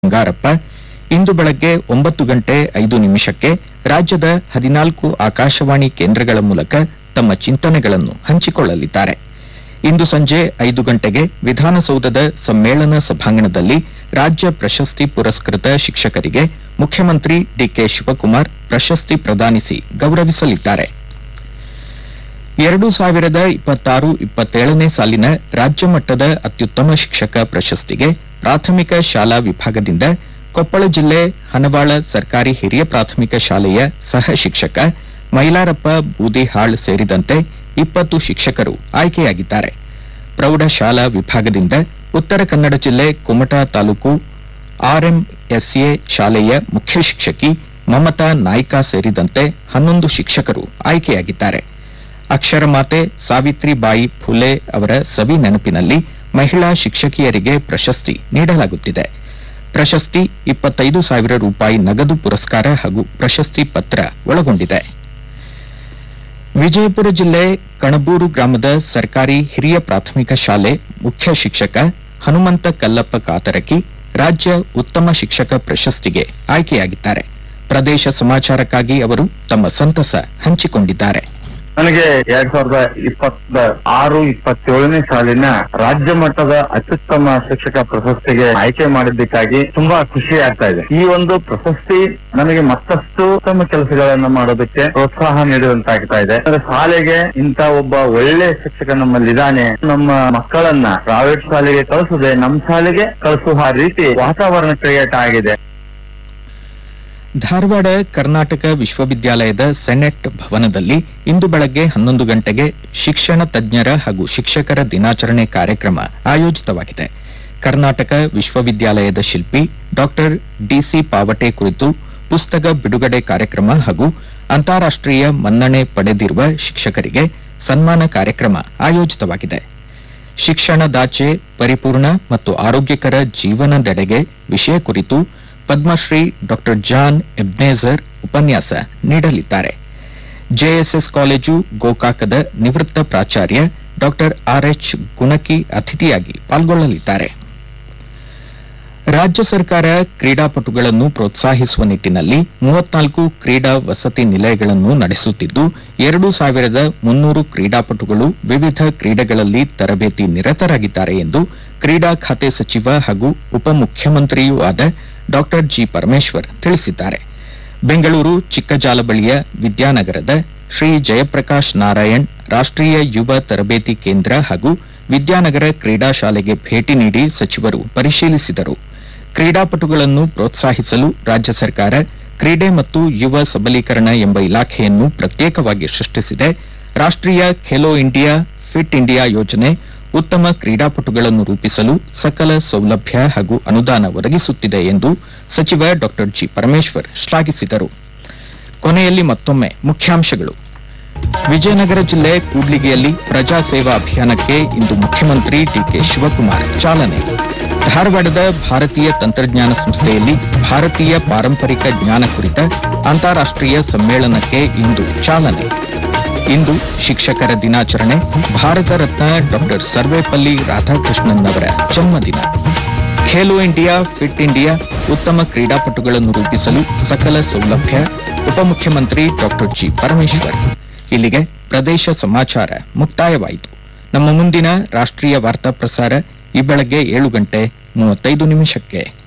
ಬಂಗಾರಪ್ಪ ಇಂದು ಬೆಳಗ್ಗೆ ಒಂಬತ್ತು ಗಂಟೆ ಐದು ನಿಮಿಷಕ್ಕೆ ರಾಜ್ಯದ ಹದಿನಾಲ್ಕು ಆಕಾಶವಾಣಿ ಕೇಂದ್ರಗಳ ಮೂಲಕ ತಮ್ಮ ಚಿಂತನೆಗಳನ್ನು ಹಂಚಿಕೊಳ್ಳಲಿದ್ದಾರೆ ಇಂದು ಸಂಜೆ ಐದು ಗಂಟೆಗೆ ವಿಧಾನಸೌಧದ ಸಮ್ಮೇಳನ ಸಭಾಂಗಣದಲ್ಲಿ ರಾಜ್ಯ ಪ್ರಶಸ್ತಿ ಪುರಸ್ಕೃತ ಶಿಕ್ಷಕರಿಗೆ ಮುಖ್ಯಮಂತ್ರಿ ಡಿಕೆ ಶಿವಕುಮಾರ್ ಪ್ರಶಸ್ತಿ ಪ್ರದಾನಿಸಿ ಗೌರವಿಸಲಿದ್ದಾರೆ ಎರಡು ಸಾವಿರದ ಇಪ್ಪತ್ತಾರು ಇಪ್ಪತ್ತೇಳನೇ ಸಾಲಿನ ರಾಜ್ಯ ಮಟ್ಟದ ಅತ್ಯುತ್ತಮ ಶಿಕ್ಷಕ ಪ್ರಶಸ್ತಿಗೆ ಪ್ರಾಥಮಿಕ ಶಾಲಾ ವಿಭಾಗದಿಂದ ಕೊಪ್ಪಳ ಜಿಲ್ಲೆ ಹನವಾಳ ಸರ್ಕಾರಿ ಹಿರಿಯ ಪ್ರಾಥಮಿಕ ಶಾಲೆಯ ಸಹ ಶಿಕ್ಷಕ ಮೈಲಾರಪ್ಪ ಬೂದಿಹಾಳ್ ಸೇರಿದಂತೆ ಇಪ್ಪತ್ತು ಶಿಕ್ಷಕರು ಆಯ್ಕೆಯಾಗಿದ್ದಾರೆ ಪ್ರೌಢಶಾಲಾ ವಿಭಾಗದಿಂದ ಉತ್ತರ ಕನ್ನಡ ಜಿಲ್ಲೆ ಕುಮಟಾ ತಾಲೂಕು ಆರ್ಎಂಎಸ್ಎ ಶಾಲೆಯ ಮುಖ್ಯ ಶಿಕ್ಷಕಿ ಮಮತಾ ನಾಯ್ಕ ಸೇರಿದಂತೆ ಹನ್ನೊಂದು ಶಿಕ್ಷಕರು ಆಯ್ಕೆಯಾಗಿದ್ದಾರೆ ಅಕ್ಷರಮಾತೆ ಸಾವಿತ್ರಿಬಾಯಿ ಫುಲೆ ಅವರ ಸವಿ ನೆನಪಿನಲ್ಲಿ ಮಹಿಳಾ ಶಿಕ್ಷಕಿಯರಿಗೆ ಪ್ರಶಸ್ತಿ ನೀಡಲಾಗುತ್ತಿದೆ ಪ್ರಶಸ್ತಿ ಇಪ್ಪತ್ತೈದು ಸಾವಿರ ರೂಪಾಯಿ ನಗದು ಪುರಸ್ಕಾರ ಹಾಗೂ ಪ್ರಶಸ್ತಿ ಪತ್ರ ಒಳಗೊಂಡಿದೆ ವಿಜಯಪುರ ಜಿಲ್ಲೆ ಕಣಬೂರು ಗ್ರಾಮದ ಸರ್ಕಾರಿ ಹಿರಿಯ ಪ್ರಾಥಮಿಕ ಶಾಲೆ ಮುಖ್ಯ ಶಿಕ್ಷಕ ಹನುಮಂತ ಕಲ್ಲಪ್ಪ ಕಾತರಕಿ ರಾಜ್ಯ ಉತ್ತಮ ಶಿಕ್ಷಕ ಪ್ರಶಸ್ತಿಗೆ ಆಯ್ಕೆಯಾಗಿದ್ದಾರೆ ಪ್ರದೇಶ ಸಮಾಚಾರಕ್ಕಾಗಿ ಅವರು ತಮ್ಮ ಸಂತಸ ಹಂಚಿಕೊಂಡಿದ್ದಾರೆ ನನಗೆ ಎರಡ್ ಸಾವಿರದ ಇಪ್ಪತ್ತ ಆರು ಇಪ್ಪತ್ತೇಳನೇ ಸಾಲಿನ ರಾಜ್ಯ ಮಟ್ಟದ ಅತ್ಯುತ್ತಮ ಶಿಕ್ಷಕ ಪ್ರಶಸ್ತಿಗೆ ಆಯ್ಕೆ ಮಾಡಿದ್ದಕ್ಕಾಗಿ ತುಂಬಾ ಖುಷಿ ಆಗ್ತಾ ಇದೆ ಈ ಒಂದು ಪ್ರಶಸ್ತಿ ನನಗೆ ಮತ್ತಷ್ಟು ಉತ್ತಮ ಕೆಲಸಗಳನ್ನ ಮಾಡೋದಕ್ಕೆ ಪ್ರೋತ್ಸಾಹ ನೀಡುವಂತಾಗ್ತಾ ಇದೆ ಅಂದ್ರೆ ಶಾಲೆಗೆ ಇಂತ ಒಬ್ಬ ಒಳ್ಳೆ ಶಿಕ್ಷಕ ನಮ್ಮಲ್ಲಿದ್ದಾನೆ ನಮ್ಮ ಮಕ್ಕಳನ್ನ ಪ್ರೈವೇಟ್ ಶಾಲೆಗೆ ಕಳಿಸದೆ ನಮ್ಮ ಶಾಲೆಗೆ ಕಳಿಸುವ ರೀತಿ ವಾತಾವರಣ ಕ್ರಿಯೇಟ್ ಆಗಿದೆ ಧಾರವಾಡ ಕರ್ನಾಟಕ ವಿಶ್ವವಿದ್ಯಾಲಯದ ಸೆನೆಟ್ ಭವನದಲ್ಲಿ ಇಂದು ಬೆಳಗ್ಗೆ ಹನ್ನೊಂದು ಗಂಟೆಗೆ ಶಿಕ್ಷಣ ತಜ್ಞರ ಹಾಗೂ ಶಿಕ್ಷಕರ ದಿನಾಚರಣೆ ಕಾರ್ಯಕ್ರಮ ಆಯೋಜಿತವಾಗಿದೆ ಕರ್ನಾಟಕ ವಿಶ್ವವಿದ್ಯಾಲಯದ ಶಿಲ್ಪಿ ಡಾಕ್ಟರ್ ಡಿಸಿ ಪಾವಟೆ ಕುರಿತು ಪುಸ್ತಕ ಬಿಡುಗಡೆ ಕಾರ್ಯಕ್ರಮ ಹಾಗೂ ಅಂತಾರಾಷ್ಟೀಯ ಮನ್ನಣೆ ಪಡೆದಿರುವ ಶಿಕ್ಷಕರಿಗೆ ಸನ್ಮಾನ ಕಾರ್ಯಕ್ರಮ ಆಯೋಜಿತವಾಗಿದೆ ಶಿಕ್ಷಣದಾಚೆ ಪರಿಪೂರ್ಣ ಮತ್ತು ಆರೋಗ್ಯಕರ ಜೀವನದೆಡೆಗೆ ವಿಷಯ ಕುರಿತು ಪದ್ಮಶ್ರೀ ಡಾಕ್ಟರ್ ಜಾನ್ ಎಬ್ನೇಜರ್ ಉಪನ್ಯಾಸ ನೀಡಲಿದ್ದಾರೆ ಜೆಎಸ್ಎಸ್ ಕಾಲೇಜು ಗೋಕಾಕದ ನಿವೃತ್ತ ಪ್ರಾಚಾರ್ಯ ಡಾಕ್ಟರ್ ಆರ್ಎಚ್ ಗುಣಕಿ ಅತಿಥಿಯಾಗಿ ಪಾಲ್ಗೊಳ್ಳಲಿದ್ದಾರೆ ರಾಜ್ಯ ಸರ್ಕಾರ ಕ್ರೀಡಾಪಟುಗಳನ್ನು ಪ್ರೋತ್ಸಾಹಿಸುವ ನಿಟ್ಟಿನಲ್ಲಿ ಮೂವತ್ನಾಲ್ಕು ಕ್ರೀಡಾ ವಸತಿ ನಿಲಯಗಳನ್ನು ನಡೆಸುತ್ತಿದ್ದು ಎರಡು ಸಾವಿರದ ಮುನ್ನೂರು ಕ್ರೀಡಾಪಟುಗಳು ವಿವಿಧ ಕ್ರೀಡೆಗಳಲ್ಲಿ ತರಬೇತಿ ನಿರತರಾಗಿದ್ದಾರೆ ಎಂದು ಕ್ರೀಡಾ ಖಾತೆ ಸಚಿವ ಹಾಗೂ ಉಪಮುಖ್ಯಮಂತ್ರಿಯೂ ಆದ ಡಾಕ್ಟರ್ ಜಿ ಪರಮೇಶ್ವರ್ ತಿಳಿಸಿದ್ದಾರೆ ಬೆಂಗಳೂರು ಚಿಕ್ಕಜಾಲಬಳಿಯ ವಿದ್ಯಾನಗರದ ಶ್ರೀ ಜಯಪ್ರಕಾಶ್ ನಾರಾಯಣ್ ರಾಷ್ಟ್ರೀಯ ಯುವ ತರಬೇತಿ ಕೇಂದ್ರ ಹಾಗೂ ವಿದ್ಯಾನಗರ ಕ್ರೀಡಾ ಶಾಲೆಗೆ ಭೇಟಿ ನೀಡಿ ಸಚಿವರು ಪರಿಶೀಲಿಸಿದರು ಕ್ರೀಡಾಪಟುಗಳನ್ನು ಪ್ರೋತ್ಸಾಹಿಸಲು ರಾಜ್ಯ ಸರ್ಕಾರ ಕ್ರೀಡೆ ಮತ್ತು ಯುವ ಸಬಲೀಕರಣ ಎಂಬ ಇಲಾಖೆಯನ್ನು ಪ್ರತ್ಯೇಕವಾಗಿ ಸೃಷ್ಟಿಸಿದೆ ರಾಷ್ಟ್ರೀಯ ಖೇಲೋ ಇಂಡಿಯಾ ಫಿಟ್ ಇಂಡಿಯಾ ಯೋಜನೆ ಉತ್ತಮ ಕ್ರೀಡಾಪಟುಗಳನ್ನು ರೂಪಿಸಲು ಸಕಲ ಸೌಲಭ್ಯ ಹಾಗೂ ಅನುದಾನ ಒದಗಿಸುತ್ತಿದೆ ಎಂದು ಸಚಿವ ಡಾಕ್ಟರ್ ಜಿ ಪರಮೇಶ್ವರ್ ಶ್ಲಾಘಿಸಿದರು ಕೊನೆಯಲ್ಲಿ ಮತ್ತೊಮ್ಮೆ ಮುಖ್ಯಾಂಶಗಳು ವಿಜಯನಗರ ಜಿಲ್ಲೆ ಕೂಡ್ಲಿಗಿಯಲ್ಲಿ ಪ್ರಜಾ ಸೇವಾ ಅಭಿಯಾನಕ್ಕೆ ಇಂದು ಮುಖ್ಯಮಂತ್ರಿ ಡಿಕೆ ಶಿವಕುಮಾರ್ ಚಾಲನೆ ಧಾರವಾಡದ ಭಾರತೀಯ ತಂತ್ರಜ್ಞಾನ ಸಂಸ್ಥೆಯಲ್ಲಿ ಭಾರತೀಯ ಪಾರಂಪರಿಕ ಜ್ಞಾನ ಕುರಿತ ಅಂತಾರಾಷ್ಟೀಯ ಸಮ್ಮೇಳನಕ್ಕೆ ಇಂದು ಚಾಲನೆ ಇಂದು ಶಿಕ್ಷಕರ ದಿನಾಚರಣೆ ಭಾರತ ರತ್ನ ಡಾಕ್ಟರ್ ಸರ್ವೇಪಲ್ಲಿ ರಾಧಾಕೃಷ್ಣನ್ ಅವರ ಜನ್ಮದಿನ ಖೇಲೋ ಇಂಡಿಯಾ ಫಿಟ್ ಇಂಡಿಯಾ ಉತ್ತಮ ಕ್ರೀಡಾಪಟುಗಳನ್ನು ರೂಪಿಸಲು ಸಕಲ ಸೌಲಭ್ಯ ಉಪಮುಖ್ಯಮಂತ್ರಿ ಡಾಕ್ಟರ್ ಜಿ ಪರಮೇಶ್ವರ್ ಇಲ್ಲಿಗೆ ಪ್ರದೇಶ ಸಮಾಚಾರ ಮುಕ್ತಾಯವಾಯಿತು ನಮ್ಮ ಮುಂದಿನ ರಾಷ್ಟ್ರೀಯ ವಾರ್ತಾ ಪ್ರಸಾರ ಈ ಬೆಳಗ್ಗೆ ಏಳು ಗಂಟೆ ಮೂವತ್ತೈದು ನಿಮಿಷಕ್ಕೆ